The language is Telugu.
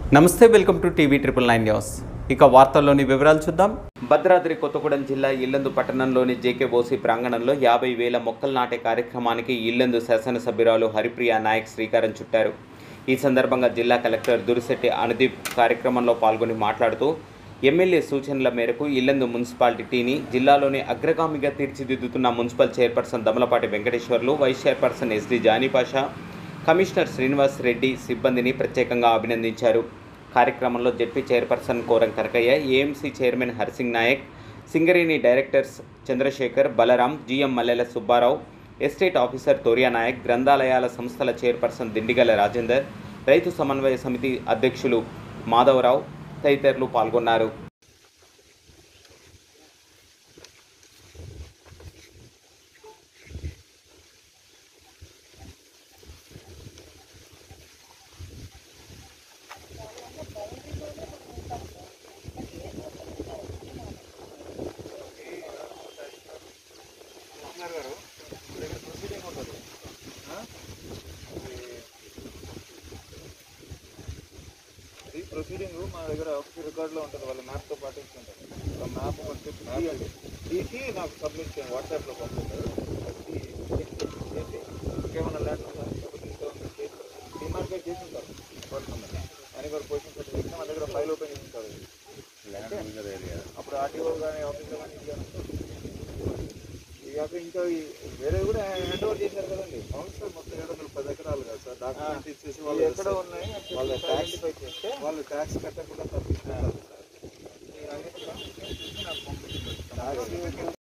నమస్తే welcome to TV triple nine news ఇక వార్తల్లోని వివరాలు చూద్దాం భద్రాద్రి కొత్తగూడెం జిల్లా ఇల్లందు పట్టణంలోని జేకే బోసి ప్రాంగణంలో యాభై వేల మొక్కలు నాటే కార్యక్రమానికి ఇల్లందు శాసనసభ్యురాలు హరిప్రియ నాయక్ శ్రీకారం చుట్టారు ఈ సందర్భంగా జిల్లా కలెక్టర్ దురిశెట్టి అనుదీప్ కార్యక్రమంలో పాల్గొని మాట్లాడుతూ ఎమ్మెల్యే సూచనల మేరకు ఇల్లందు మున్సిపాలిటీని జిల్లాలోని అగ్రగామిగా తీర్చిదిద్దుతున్న municipal chairperson Damalapati Venkateswarlu vice chairperson SD Janipasha commissioner Srinivas Reddy సిబ్బందిని ప్రత్యేకంగా అభినందించారు కార్యక్రమంలో ZP chairperson Koram Karakayya AMC chairman Harsingh Nayak Singareni directors Chandrasekhar Balaram GM Mallela Subbarao estate officer Thoriya Nayak గ్రంథాలయాల సంస్థల చైర్పర్సన్ దిండిగల రాజేందర్ రైతు సమన్వయ సమితి అధ్యక్షులు మాధవరావు తదితరులు పాల్గొన్నారు ఈ ప్రొసీడింగ్ మా దగ్గర ఆఫీస్ రికార్డులో ఉంటుంది వాళ్ళ మ్యాప్తో పాటు ఇస్తుంటారు ఆ మ్యాప్ కొంచెం తీయండి తీసి నాకు సబ్మిట్ చేయండి వాట్సాప్లో పంపుతారు ఇంకేమన్నా ల్యాండ్ ఉందా డిమార్కేట్ చేసి ఉంటారు పడుతుంది అని కూడా పొజిషన్ సర్టిఫికేట్ మా దగ్గర ఫైల్ ఓపెన్ చేసి ఉంటారు అప్పుడు ఆర్టీఓ కానీ ఆఫీసర్ కానీ ఇది కానీ ఉంటుంది. ఇది కాక ఇంకా ఈ వేరే కూడా హ్యాండ్ ఓవర్ చేశారు కదండి అవును సార్ మొత్తం ఏడు వందల పది ఎకరాలు కదా సార్ డాక్యుమెంట్ ఇచ్చేసి వాళ్ళు ఎక్కడ ఉన్నాయి వాళ్ళ ట్యాక్స్ చేస్తే వాళ్ళు ట్యాక్స్ కట్టకుండా తప్పించుకుంటారు సార్ ట్యాక్స్